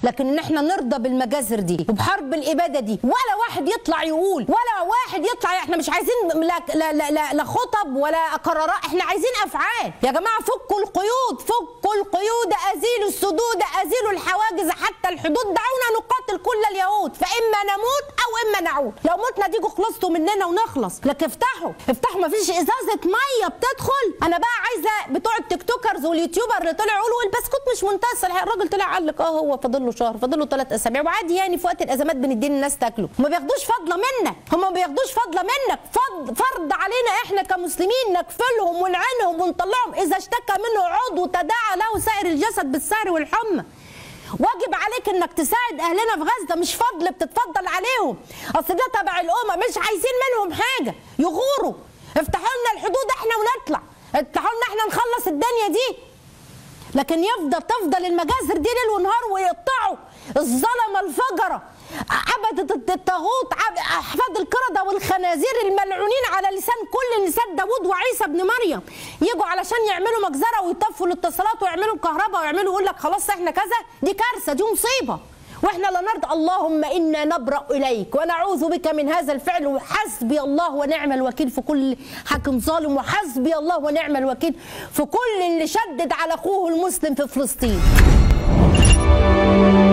لكن ان احنا نرضى بالمجازر دي وبحرب الاباده دي ولا واحد يطلع يقول ولا واحد يطلع احنا مش عايزين لا لا لا, لا, لا خطب ولا قرارات احنا عايزين افعال يا جماعه فكوا القيود فكوا القيود ازيلوا السدود ازيلوا الحواجز حتى الحدود دعونا نقاتل كل اليهود فاما نموت او اما نعود لو متنا تيجوا خلصتوا مننا ونخلص لكن افتحوا افتحوا ما فيش ازازه ميه بتدخل انا بقى عايزه بتوع التيك توكرز واليوتيوبر اللي طلعوا يقولوا البسكوت مش منتصر الراجل طلع قال لك اه هو فاضل له شهر فاضل له ثلاث اسابيع وعادي يعني في وقت الازمات بندي الناس تاكله ما بياخدوش فضله منك هم ما بياخدوش فضله منك فض فرض علينا احنا كمسلمين نكفلهم ونعينهم ونطلعهم اذا اشتكى منه عضو تداعى له سائر الجسد بالسهر والحمى واجب عليك انك تساعد اهلنا في غزه مش فضل بتتفضل عليهم اصل ده تبع الامه مش عايزين منهم حاجه يغوروا افتحوا لنا الحدود احنا ونطلع افتحوا لنا احنا نخلص الدنيا دي لكن يفضل تفضل المجازر دي ليل ونهار ويقطعوا الظلمه الفجره عبدة الطاغوت احفاد القرده والخنازير الملعونين على لسان كل لسان داوود وعيسى ابن مريم يجوا علشان يعملوا مجزره ويطفوا الاتصالات ويعملوا كهرباء ويعملوا يقول لك خلاص احنا كذا دي كارثه دي مصيبه واحنا لا نرضى اللهم انا نبرا اليك ونعوذ بك من هذا الفعل وحسبي الله ونعم الوكيل في كل حاكم ظالم وحسبي الله ونعم الوكيل في كل اللي شدد على اخوه المسلم في فلسطين